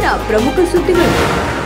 ಇವತ್ತಿನ ಪ್ರಮುಖ ಸುದ್ದಿಗಳು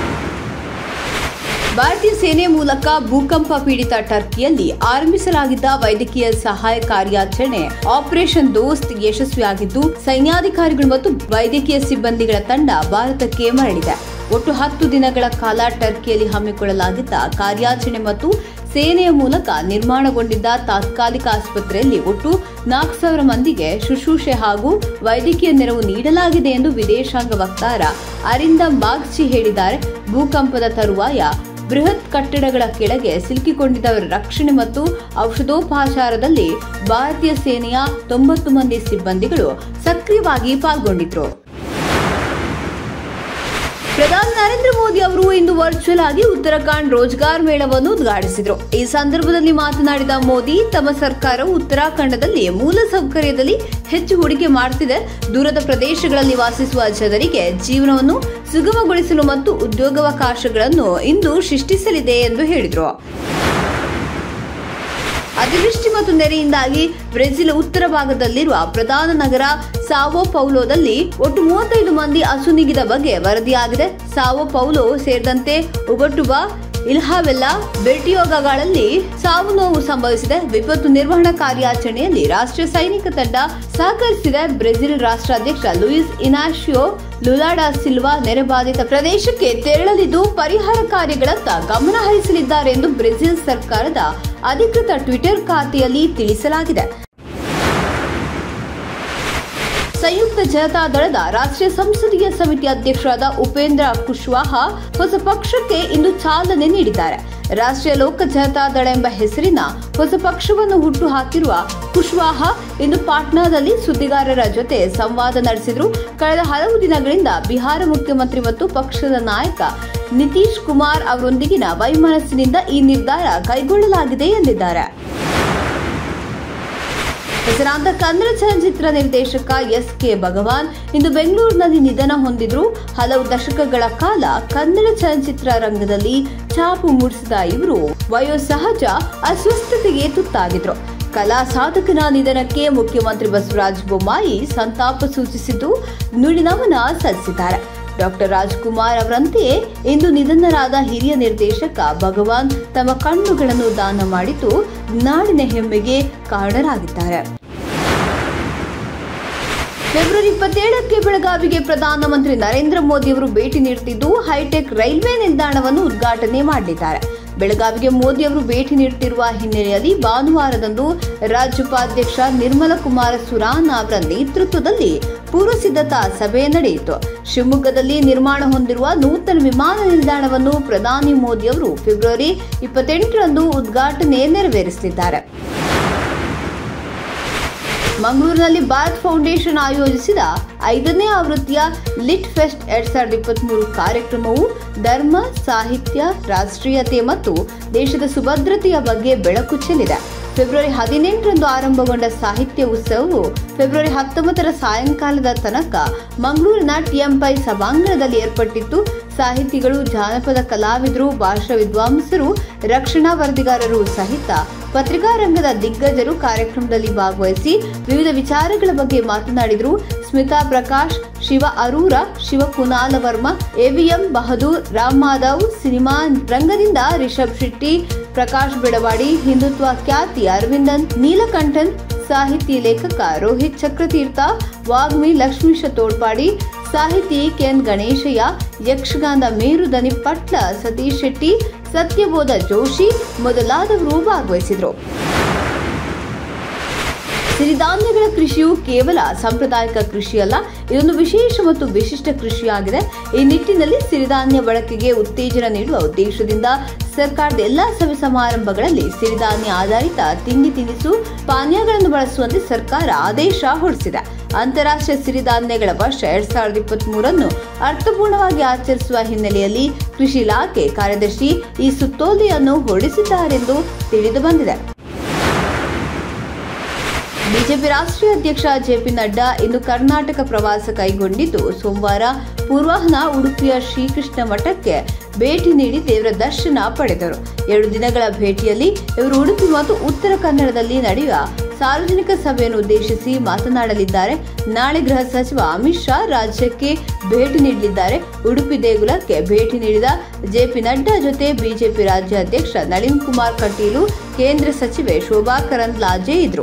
ಭಾರತೀಯ ಸೇನೆ ಮೂಲಕ ಭೂಕಂಪ ಪೀಡಿತ ಟರ್ಕಿಯಲ್ಲಿ ಆರಂಭಿಸಲಾಗಿದ್ದ ವೈದ್ಯಕೀಯ ಸಹಾಯ ಕಾರ್ಯಾಚರಣೆ ಆಪರೇಷನ್ ದೋಸ್ತ್ ಯಶಸ್ವಿಯಾಗಿದ್ದು ಸೈನ್ಯಾಧಿಕಾರಿಗಳು ಮತ್ತು ವೈದ್ಯಕೀಯ ಸಿಬ್ಬಂದಿಗಳ ತಂಡ ಭಾರತಕ್ಕೆ ಮರಳಿದೆ ಒಟ್ಟು ಹತ್ತು ದಿನಗಳ ಕಾಲ ಟರ್ಕಿಯಲ್ಲಿ ಹಮ್ಮಿಕೊಳ್ಳಲಾಗಿದ್ದ ಕಾರ್ಯಾಚರಣೆ ಮತ್ತು ಸೇನೆಯ ಮೂಲಕ ನಿರ್ಮಾಣಗೊಂಡಿದ್ದ ತಾತ್ಕಾಲಿಕ ಆಸ್ಪತ್ರೆಯಲ್ಲಿ ಒಟ್ಟು ನಾಲ್ಕು ಸಾವಿರ ಮಂದಿಗೆ ಶುಶ್ರೂಷೆ ಹಾಗೂ ವೈದ್ಯಕೀಯ ನೆರವು ನೀಡಲಾಗಿದೆ ಎಂದು ವಿದೇಶಾಂಗ ವಕ್ತಾರ ಅರಿಂದಮ್ ಬಾಗ್ಚಿ ಹೇಳಿದ್ದಾರೆ ಭೂಕಂಪದ ತರುವಾಯ ಬೃಹತ್ ಕಟ್ಟಡಗಳ ಕೆಳಗೆ ಸಿಲುಕಿಕೊಂಡಿದ್ದವರ ರಕ್ಷಣೆ ಮತ್ತು ಔಷಧೋಪಚಾರದಲ್ಲಿ ಭಾರತೀಯ ಸೇನೆಯ ತೊಂಬತ್ತು ಮಂದಿ ಸಿಬ್ಬಂದಿಗಳು ಸಕ್ರಿಯವಾಗಿ ಪಾಲ್ಗೊಂಡಿದ್ರು ಪ್ರಧಾನಿ ನರೇಂದ್ರ ಮೋದಿ ಅವರು ಇಂದು ವರ್ಚುವಲ್ ಆಗಿ ಉತ್ತರಾಖಂಡ್ ರೋಜ್ಗಾರ್ ಮೇಳವನ್ನು ಉದ್ಘಾಟಿಸಿದರು ಈ ಸಂದರ್ಭದಲ್ಲಿ ಮಾತನಾಡಿದ ಮೋದಿ ತಮ್ಮ ಸರ್ಕಾರವು ಉತ್ತರಾಖಂಡದಲ್ಲಿ ಮೂಲಸೌಕರ್ಯದಲ್ಲಿ ಹೆಚ್ಚು ಹೂಡಿಕೆ ಮಾಡುತ್ತಿದೆ ದೂರದ ಪ್ರದೇಶಗಳಲ್ಲಿ ವಾಸಿಸುವ ಜನರಿಗೆ ಜೀವನವನ್ನು ಸುಗಮಗೊಳಿಸಲು ಮತ್ತು ಉದ್ಯೋಗಾವಕಾಶಗಳನ್ನು ಇಂದು ಸೃಷ್ಟಿಸಲಿದೆ ಎಂದು ಹೇಳಿದರು ಅತಿವೃಷ್ಟಿ ಮತ್ತು ನೆರೆಯಿಂದಾಗಿ ಬ್ರೆಜಿಲ್ ಉತ್ತರ ಭಾಗದಲ್ಲಿರುವ ಪ್ರಧಾನ ನಗರ ಸಾವೋ ಪೌಲೋದಲ್ಲಿ ಒಟ್ಟು ಮೂವತ್ತೈದು ಮಂದಿ ಅಸುನೀಗಿದ ಬಗ್ಗೆ ವರದಿಯಾಗಿದೆ ಸಾವೋ ಪೌಲೋ ಸೇರಿದಂತೆ ಉಬಟುಬಾ ಇಲ್ಹಾವೆಲ್ಲಾ ಬೆರ್ಟಿಯೋಗಗಳಲ್ಲಿ ಸಾವು ನೋವು ಸಂಭವಿಸಿದೆ ವಿಪತ್ತು ನಿರ್ವಹಣಾ ಕಾರ್ಯಾಚರಣೆಯಲ್ಲಿ ರಾಷ್ಟ್ರೀಯ ಸೈನಿಕ ತಂಡ ಸಹಕರಿಸಿದೆ ಬ್ರೆಜಿಲ್ ರಾಷ್ಟ್ರಾಧ್ಯಕ್ಷ ಲೂಯಿಸ್ ಇನಾಶಿಯೋ ಲುಲಾಡಾ ಸಿಲ್ವಾ ನೆರೆಬಾಧಿತ ಪ್ರದೇಶಕ್ಕೆ ತೆರಳಲಿದ್ದು ಪರಿಹಾರ ಕಾರ್ಯಗಳತ್ತ ಗಮನ ಹರಿಸಲಿದ್ದಾರೆ ಎಂದು ಬ್ರೆಜಿಲ್ ಸರ್ಕಾರದ ಅಧಿಕೃತ ಟ್ವಿಟರ್ ಖಾತೆಯಲ್ಲಿ ತಿಳಿಸಲಾಗಿದೆ ಸಂಯುಕ್ತ ಜನತಾ ದಳದ ರಾಷ್ಟ್ರೀಯ ಸಂಸದೀಯ ಸಮಿತಿ ಅಧ್ಯಕ್ಷರಾದ ಉಪೇಂದ್ರ ಕುಶ್ವಾಹ ಹೊಸ ಪಕ್ಷಕ್ಕೆ ಇಂದು ಚಾಲನೆ ನೀಡಿದ್ದಾರೆ ರಾಷ್ಟ್ರೀಯ ಲೋಕ ಜನತಾ ದಳ ಎಂಬ ಹೆಸರಿನ ಹೊಸ ಪಕ್ಷವನ್ನು ಹುಟ್ಟು ಹಾಕಿರುವ ಕುಶ್ವಾಹ ಇಂದು ಪಾಟ್ನಾದಲ್ಲಿ ಸುದ್ದಿಗಾರರ ಜೊತೆ ಸಂವಾದ ನಡೆಸಿದರು ಕಳೆದ ಹಲವು ದಿನಗಳಿಂದ ಬಿಹಾರ ಮುಖ್ಯಮಂತ್ರಿ ಮತ್ತು ಪಕ್ಷದ ನಾಯಕ ನಿತೀಶ್ ಕುಮಾರ್ ಅವರೊಂದಿಗಿನ ವೈಮನಸ್ಸಿನಿಂದ ಈ ನಿರ್ಧಾರ ಕೈಗೊಳ್ಳಲಾಗಿದೆ ಎಂದಿದ್ದಾರೆ ಹೆಸರಾಂತ ಕನ್ನಡ ಚಲನಚಿತ್ರ ನಿರ್ದೇಶಕ ಎಸ್ ಕೆ ಭಗವಾನ್ ಇಂದು ಬೆಂಗಳೂರಿನಲ್ಲಿ ನಿಧನ ಹೊಂದಿದ್ರು ಹಲವು ದಶಕಗಳ ಕಾಲ ಕನ್ನಡ ಚಲನಚಿತ್ರ ರಂಗದಲ್ಲಿ ಛಾಪು ಮೂಡಿಸಿದ ಇವರು ವಯೋಸಹಜ ಅಸ್ವಸ್ಥತೆಗೆ ತುತ್ತಾಗಿದ್ರು ಕಲಾ ಸಾಧಕನ ನಿಧನಕ್ಕೆ ಮುಖ್ಯಮಂತ್ರಿ ಬಸವರಾಜ ಬೊಮ್ಮಾಯಿ ಸಂತಾಪ ಸೂಚಿಸಿದ್ದು ನುಡಿನಮನ ಸಲ್ಲಿಸಿದ್ದಾರೆ ಡಾಕ್ಟರ್ ರಾಜ್ಕುಮಾರ್ ಅವರಂತೆಯೇ ಇಂದು ನಿಧನರಾದ ಹಿರಿಯ ನಿರ್ದೇಶಕ ಭಗವಾನ್ ತಮ್ಮ ಕಣ್ಣುಗಳನ್ನು ದಾನ ಮಾಡಿದ್ದು ನಾಡಿನ ಹೆಮ್ಮೆಗೆ ಕಾರಣರಾಗಿದ್ದಾರೆ ಫೆಬ್ರವರಿ ಇಪ್ಪತ್ತೇಳಕ್ಕೆ ಬೆಳಗಾವಿಗೆ ಪ್ರಧಾನಮಂತ್ರಿ ನರೇಂದ್ರ ಮೋದಿ ಅವರು ಭೇಟಿ ನೀಡುತ್ತಿದ್ದು ಹೈಟೆಕ್ ರೈಲ್ವೆ ನಿಲ್ದಾಣವನ್ನು ಉದ್ಘಾಟನೆ ಮಾಡಲಿದ್ದಾರೆ ಬೆಳಗಾವಿಗೆ ಮೋದಿ ಅವರು ಭೇಟಿ ನೀಡುತ್ತಿರುವ ಹಿನ್ನೆಲೆಯಲ್ಲಿ ಭಾನುವಾರದಂದು ರಾಜ್ಯೋಪಾಧ್ಯಕ್ಷ ನಿರ್ಮಲ ಕುಮಾರ ಸುರಾನ್ ಅವರ ನೇತೃತ್ವದಲ್ಲಿ ಪೂರ್ವ ಸಿದ್ಧತಾ ಸಭೆ ನಡೆಯಿತು ಶಿವಮೊಗ್ಗದಲ್ಲಿ ನಿರ್ಮಾಣ ಹೊಂದಿರುವ ನೂತನ ವಿಮಾನ ನಿಲ್ದಾಣವನ್ನು ಪ್ರಧಾನಿ ಮೋದಿ ಅವರು ಫೆಬ್ರವರಿ ಇಪ್ಪತ್ತೆಂಟರಂದು ಉದ್ಘಾಟನೆ ನೆರವೇರಿಸಲಿದ್ದಾರೆ ಮಂಗಳೂರಿನಲ್ಲಿ ಭಾರತ್ ಫೌಂಡೇಶನ್ ಆಯೋಜಿಸಿದ ಐದನೇ ಆವೃತ್ತಿಯ ಲಿಟ್ ಫೆಸ್ಟ್ ಎರಡ್ ಸಾವಿರದ ಇಪ್ಪತ್ಮೂರು ಕಾರ್ಯಕ್ರಮವು ಧರ್ಮ ಸಾಹಿತ್ಯ ರಾಷ್ಟ್ರೀಯತೆ ಮತ್ತು ದೇಶದ ಸುಭದ್ರತೆಯ ಬಗ್ಗೆ ಬೆಳಕು ಚೆಲ್ಲಿದೆ ಫೆಬ್ರವರಿ ಹದಿನೆಂಟರಂದು ಆರಂಭಗೊಂಡ ಸಾಹಿತ್ಯ ಉತ್ಸವವು ಫೆಬ್ರವರಿ ಹತ್ತೊಂಬತ್ತರ ಸಾಯಂಕಾಲದ ತನಕ ಮಂಗಳೂರಿನ ಟಿಎಂಪೈ ಸಭಾಂಗಣದಲ್ಲಿ ಏರ್ಪಟ್ಟಿತ್ತು ಸಾಹಿತಿಗಳು ಜಾನಪದ ಕಲಾವಿದರು ಭಾಷಾ ವಿದ್ವಾಂಸರು ರಕ್ಷಣಾ ವರದಿಗಾರರು ಸಹಿತ ಪತ್ರಿಕಾ ರಂಗದ ದಿಗ್ಗಜರು ಕಾರ್ಯಕ್ರಮದಲ್ಲಿ ಭಾಗವಹಿಸಿ ವಿವಿಧ ವಿಚಾರಗಳ ಬಗ್ಗೆ ಮಾತನಾಡಿದರು ಸ್ಮಿತಾ ಪ್ರಕಾಶ್ ಶಿವ ಅರೂರ ಶಿವ ಕುನಾಲ ವರ್ಮ ಎವಿಎಂ ಬಹದೂರ್ ರಾಮ್ ಮಾಧವ್ ಸಿನಿಮಾ ರಂಗದಿಂದ ರಿಷಬ್ ಶೆಟ್ಟಿ ಪ್ರಕಾಶ್ ಬೆಡವಾಡಿ ಹಿಂದುತ್ವ ಖ್ಯಾತಿ ಅರವಿಂದನ್ ನೀಲಕಂಠನ್ ಸಾಹಿತಿ ಲೇಖಕ ರೋಹಿತ್ ಚಕ್ರತೀರ್ಥ ವಾಗ್ಮಿ ಲಕ್ಷ್ಮೀಶ ತೋಡ್ಪಾಡಿ ಸಾಹಿತಿ ಕೆಎನ್ ಗಣೇಶಯ್ಯ ಯಕ್ಷಗಾನ ಮೇರುದನಿ ಪಟ್ಲ ಸತೀಶ್ ಶೆಟ್ಟಿ ಸತ್ಯಬೋಧ ಜೋಶಿ ಮೊದಲಾದವರು ಭಾಗವಹಿಸಿದರು ಸಿರಿಧಾನ್ಯಗಳ ಕೃಷಿಯು ಕೇವಲ ಸಾಂಪ್ರದಾಯಿಕ ಕೃಷಿಯಲ್ಲ ಇದೊಂದು ವಿಶೇಷ ಮತ್ತು ವಿಶಿಷ್ಟ ಕೃಷಿಯಾಗಿದೆ ಈ ನಿಟ್ಟಿನಲ್ಲಿ ಸಿರಿಧಾನ್ಯ ಬಳಕೆಗೆ ಉತ್ತೇಜನ ನೀಡುವ ಉದ್ದೇಶದಿಂದ ಸರ್ಕಾರದ ಎಲ್ಲಾ ಸಭೆ ಸಮಾರಂಭಗಳಲ್ಲಿ ಸಿರಿಧಾನ್ಯ ಆಧಾರಿತ ತಿಂಡಿ ತಿನಿಸು ಪಾನೀಯಗಳನ್ನು ಬಳಸುವಂತೆ ಸರ್ಕಾರ ಆದೇಶ ಹೊರಡಿಸಿದೆ ಅಂತಾರಾಷ್ಟ್ರೀಯ ಸಿರಿಧಾನ್ಯಗಳ ವರ್ಷ ಎರಡ್ ಸಾವಿರದ ಇಪ್ಪತ್ತ್ ಮೂರನ್ನು ಅರ್ಥಪೂರ್ಣವಾಗಿ ಆಚರಿಸುವ ಹಿನ್ನೆಲೆಯಲ್ಲಿ ಕೃಷಿ ಇಲಾಖೆ ಕಾರ್ಯದರ್ಶಿ ಈ ಸುತ್ತೋಲೆಯನ್ನು ಹೊರಡಿಸಿದ್ದಾರೆಂದು ತಿಳಿದು ಬಂದಿದೆ ಬಿಜೆಪಿ ರಾಷ್ಟ್ರೀಯ ಅಧ್ಯಕ್ಷ ಜೆಪಿ ನಡ್ಡಾ ಇಂದು ಕರ್ನಾಟಕ ಪ್ರವಾಸ ಕೈಗೊಂಡಿದ್ದು ಸೋಮವಾರ ಪೂರ್ವಾಹ್ನ ಉಡುಪಿಯ ಶ್ರೀಕೃಷ್ಣ ಮಠಕ್ಕೆ ಭೇಟಿ ನೀಡಿ ದೇವರ ದರ್ಶನ ಪಡೆದರು ಎರಡು ದಿನಗಳ ಭೇಟಿಯಲ್ಲಿ ಇವರು ಉಡುಪಿ ಮತ್ತು ಉತ್ತರ ಕನ್ನಡದಲ್ಲಿ ನಡೆಯುವ ಸಾರ್ವಜನಿಕ ಸಭೆಯನ್ನು ಉದ್ದೇಶಿಸಿ ಮಾತನಾಡಲಿದ್ದಾರೆ ನಾಳೆ ಗೃಹ ಸಚಿವ ಅಮಿತ್ ಶಾ ರಾಜ್ಯಕ್ಕೆ ಭೇಟಿ ನೀಡಲಿದ್ದಾರೆ ಉಡುಪಿ ದೇಗುಲಕ್ಕೆ ಭೇಟಿ ನೀಡಿದ ಜೆಪಿ ನಡ್ಡಾ ಜೊತೆ ಬಿಜೆಪಿ ರಾಜ್ಯಾಧ್ಯಕ್ಷ ನಳಿನ್ ಕುಮಾರ್ ಕಟೀಲು ಕೇಂದ್ರ ಸಚಿವೆ ಶೋಭಾ ಕರಂದ್ಲಾಜೆ ಇದ್ರು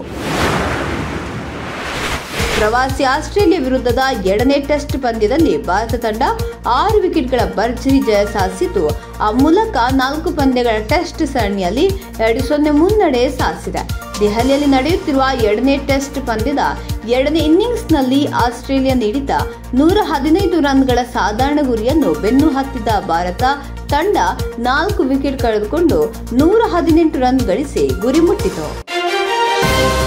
ಪ್ರವಾಸಿ ಆಸ್ಟ್ರೇಲಿಯಾ ವಿರುದ್ಧದ ಎರಡನೇ ಟೆಸ್ಟ್ ಪಂದ್ಯದಲ್ಲಿ ಭಾರತ ತಂಡ ಆರು ವಿಕೆಟ್ಗಳ ಭರ್ಜರಿ ಜಯ ಸಾಧಿಸಿತು ಆ ಮೂಲಕ ನಾಲ್ಕು ಪಂದ್ಯಗಳ ಟೆಸ್ಟ್ ಸರಣಿಯಲ್ಲಿ ಎರಡು ಸೊನ್ನೆ ಮುನ್ನಡೆ ಸಾಧಿಸಿದೆ ದೆಹಲಿಯಲ್ಲಿ ನಡೆಯುತ್ತಿರುವ ಎರಡನೇ ಟೆಸ್ಟ್ ಪಂದ್ಯದ ಎರಡನೇ ಇನ್ನಿಂಗ್ಸ್ನಲ್ಲಿ ಆಸ್ಟ್ರೇಲಿಯಾ ನೀಡಿದ್ದ ನೂರ ಹದಿನೈದು ರನ್ಗಳ ಸಾಧಾರಣ ಗುರಿಯನ್ನು ಬೆನ್ನು ಹತ್ತಿದ ಭಾರತ ತಂಡ ನಾಲ್ಕು ವಿಕೆಟ್ ಕಳೆದುಕೊಂಡು ನೂರ ಹದಿನೆಂಟು ರನ್ ಗಳಿಸಿ ಗುರಿ ಮುಟ್ಟಿತು